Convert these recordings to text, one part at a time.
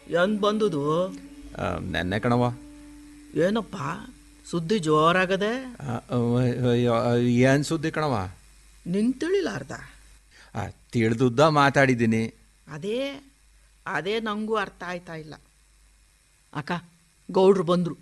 ಎಂದ್ ಬಂದುದು ಆ, ನೆನ್ನೆ ಕಣವ ಏನಪ್ಪ ಸುದ್ದಿ ಜೋರಾಗದೆ ಏನು ಸುದ್ದಿ ಕಣವ ನಿಂಗ್ ತಿಳಿಲಾರ್ದ ಆ, ತಿಳ್ದುದ್ದ ಮಾತಾಡಿದ್ದೀನಿ ಅದೇ ಅದೇ ನಂಗೂ ಅರ್ಥ ಆಯ್ತಾ ಇಲ್ಲ ಅಕ್ಕ ಗೌಡ್ರು ಬಂದ್ರು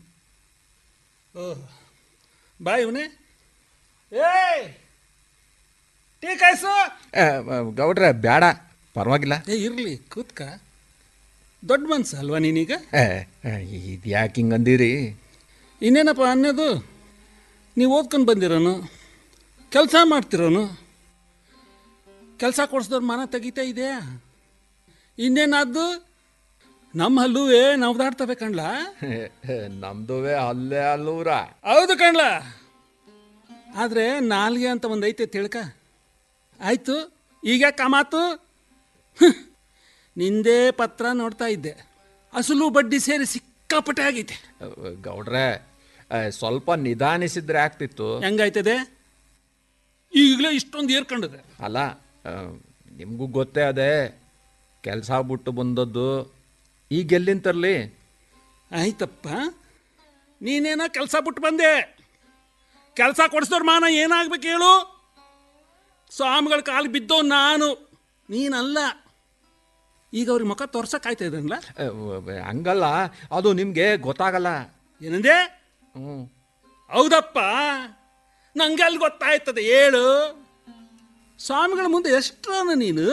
ಬಾ ಇವನೇ ಏಯ್ ಟೀ ಕಾಯ್ಸು ಆ, ಆ, ಗೌಡ್ರೆ ಬೇಡ ಪರವಾಗಿಲ್ಲ ಏ ಇರಲಿ ಕೂತ್ಕ ದೊಡ್ಡ ಮನ್ಸು ಅಲ್ವಾ ನೀನೀಗ ಇದು ಯಾಕೆ ಹಿಂಗೆ ಅಂದಿರಿ ಇನ್ನೇನಪ್ಪ ಅನ್ನೋದು ನೀವು ಓದ್ಕೊಂಡು ಬಂದಿರೋನು ಕೆಲಸ ಮಾಡ್ತಿರೋನು ಕೆಲಸ ಕೊಡಿಸ್ದವ್ರ ಮನ ತೆಗಿತಾ ಇದೆಯಾ ಇನ್ನೇನಾದ್ದು ನಮ್ಮ ಹಲ್ಲುವೇ ನಾವು ದಾಡ್ತವೆ ಕಣ್ಲಾ ನಮ್ದುವೆ ಅಲ್ಲೇ ಅಲ್ಲೂರ ಹೌದು ಕಣ್ಲ ಆದರೆ ನಾಲ್ಗೆ ಅಂತ ಒಂದು ಐತೆ ತಿಳ್ಕ ಆಯಿತು ಈಗ ಕಮಾತು ಹ್ಮ್. ನಿಂದೇ ಪತ್ರ ನೋಡ್ತಾ ಇದ್ದೆ ಅಸಲು ಬಡ್ಡಿ ಸೇರಿ ಸಿಕ್ಕಾಪಟ್ಟೆ ಆಗೈತೆ ಗೌಡ್ರೆ ಆ, ಸ್ವಲ್ಪ ನಿಧಾನಿಸಿದ್ರೆ ಆಗ್ತಿತ್ತು ಹೆಂಗಾಯ್ತದೆ ಈಗಲೇ ಇಷ್ಟೊಂದು ಏರ್ಕೊಂಡಿದೆ ಅಲ್ಲ ನಿಮಗೂ ಗೊತ್ತೇ ಅದೇ ಕೆಲಸ ಬಿಟ್ಟು ಬಂದದ್ದು ಈಗ ಎಲ್ಲಿಂದ ತರಲಿ ಆಯ್ತಪ್ಪ ನೀನೇನೋ ಕೆಲಸ ಬಿಟ್ಟು ಬಂದೆ ಕೆಲಸ ಕೊಡಿಸಿದವ್ರ ಮಾನ ಏನಾಗ್ಬೇಕು ಹೇಳು ಸ್ವಾಮಿಗಳ ಕಾಲು ಬಿದ್ದೋ ನಾನು ನೀನಲ್ಲ ಈಗ ಅವ್ರಿಗೆ ಮುಖ ತೋರ್ಸಕ್ಕಾಯ್ತಾ ಇದನ್ಲ ಹಂಗಲ್ಲ ಅದು ನಿಮಗೆ ಗೊತ್ತಾಗಲ್ಲ ಏನಂದೆ ಹ್ಞೂ ಹೌದಪ್ಪ ನಂಗೆ ಅಲ್ಲಿ ಗೊತ್ತಾಯ್ತದೆ ಹೇಳು ಸ್ವಾಮಿಗಳ ಮುಂದೆ ಎಷ್ಟ್ರನ ನೀನು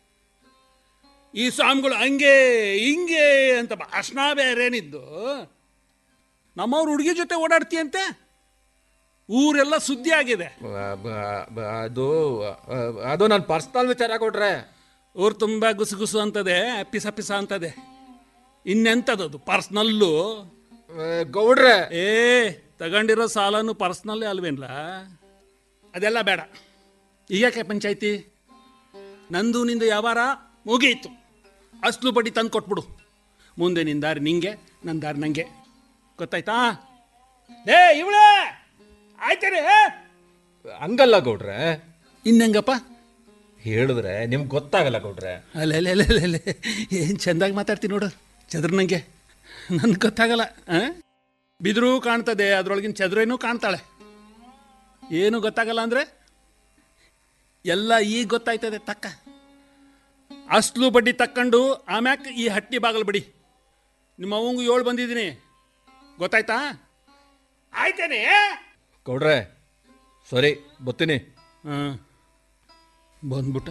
ಈ ಸ್ವಾಮಿಗಳು ಹಂಗೆ ಹಿಂಗೆ ಅಂತ ಭಾಷಣ ಬೇರೇನಿದ್ದು ನಮ್ಮವ್ರ ಹುಡುಗಿ ಜೊತೆ ಓಡಾಡ್ತೀಯಂತೆ ಊರೆಲ್ಲ ಸುದ್ದಿ ಆಗಿದೆ ಬ- ಬ- ಬ- ಅದು ಆ, ಅದು ನನ್ನ ಪರ್ಸ್ನಲ್ ವಿಚಾರ ಕೊಟ್ರೆ ಊರು ತುಂಬ ಗುಸು ಗುಸು ಅಂತದೆ ಪಿಸ ಪಿಸ ಅಂತದೆ ಇನ್ನೆಂಥದ್ದು ಪರ್ಸ್ನಲ್ಲು ಗೌಡ್ರೆ ಏ ತಗೊಂಡಿರೋ ಸಾಲನು ಪರ್ಸ್ನಲ್ಲೇ ಅಲ್ವೇನ್ಲ ಅದೆಲ್ಲ ಬೇಡ ಈಗ್ಯಾಕೆ ಪಂಚಾಯ್ತಿ ನಂದು ನಿಂದು ವ್ಯವಹಾರ ಮುಗೀತು ಅಸ್ಲು ಬಡ್ಡಿ ತಂದು ಕೊಟ್ಬಿಡು ಮುಂದೆ ನಿನ್ನ ದಾರಿ ನಿಂಗೆ ನನ್ನ ದಾರಿ ನಂಗೆ ಗೊತ್ತಾಯ್ತಾ ಏ ಇವಳೇ ಆಯ್ತೇನೆ ಹಂಗಲ್ಲ ಗೌಡ್ರೆ ಇನ್ನೆಂಗಪ್ಪ ಹೇಳಿದ್ರೆ ನಿಮ್ಗೆ ಗೊತ್ತಾಗಲ್ಲ ಗೌಡ್ರೆ ಅಲ್ಲೆಲ್ಲೆಲ್ಲೆಲ್ಲೆ ಏನು ಚೆಂದಾಗಿ ಮಾತಾಡ್ತೀನಿ ನೋಡು ಚದ್ರ ನನಗೆ ನನ್ಗೆ ಗೊತ್ತಾಗಲ್ಲ ಆ? ಬಿದಿರು ಕಾಣ್ತದೆ ಅದರೊಳಗಿನ ಚದ್ರೇನೂ ಕಾಣ್ತಾಳೆ ಏನು ಗೊತ್ತಾಗಲ್ಲ ಅಂದರೆ ಎಲ್ಲ ಈಗ ಗೊತ್ತಾಯ್ತದೆ ತಕ್ಕ ಅಸ್ಲು ಬಡ್ಡಿ ತಕ್ಕಂಡು ಆಮ್ಯಾಕ್ ಈ ಹಟ್ಟಿ ಬಾಗಲು ಬಡಿ ನಿಮ್ಮ ಅವಂಗೂ ಏಳು ಬಂದಿದ್ದೀನಿ ಗೊತ್ತಾಯ್ತಾ ಆಯ್ತೇನೆ ಗೌಡ್ರೆ ಸರಿ ಬರ್ತೀನಿ ಹಾಂ ಬಂದ್ಬಿಟ್ಟ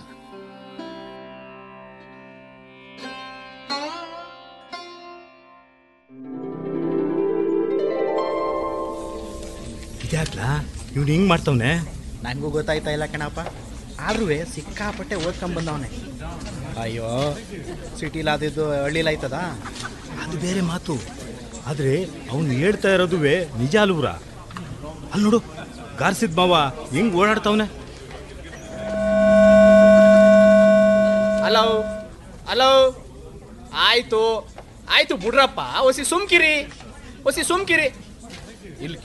ಇದ್ಯಾಕ್ಲಾ ಇವ್ನು ಹಿಂಗೆ ಮಾಡ್ತವನೆ ನನಗೂ ಗೊತ್ತಾಯ್ತಾ ಇಲ್ಲ ಕಣಪ್ಪ ಆದ್ರೂ ಸಿಕ್ಕಾಪಟ್ಟೆ ಓದ್ಕೊಂಬಂದವನೆ ಅಯ್ಯೋ ಸಿಟಿಲಿ ಆದಿದ್ದು ಹಳ್ಳಿಲಿ ಆಯ್ತದ ಅದು ಬೇರೆ ಮಾತು ಆದರೆ ಅವನು ಹೇಳ್ತಾ ಇರೋದುವೆ ನಿಜ ಅಲ್ವ್ರ ಅಲ್ಲಿ ನೋಡು ಗಾರ್ಸಿದ್ ಮಾವ ಹೆಂಗ್ ಓಡಾಡ್ತವನೆ ಹಲೋ ಹಲೋ ಆಯ್ತು ಆಯ್ತು ಬಿಡ್ರಪ್ಪ ಒಸಿ ಸುಮ್ಕಿರಿ ಒಸಿ ಸುಮ್ಕಿರಿ ಇಲ್ಲಿ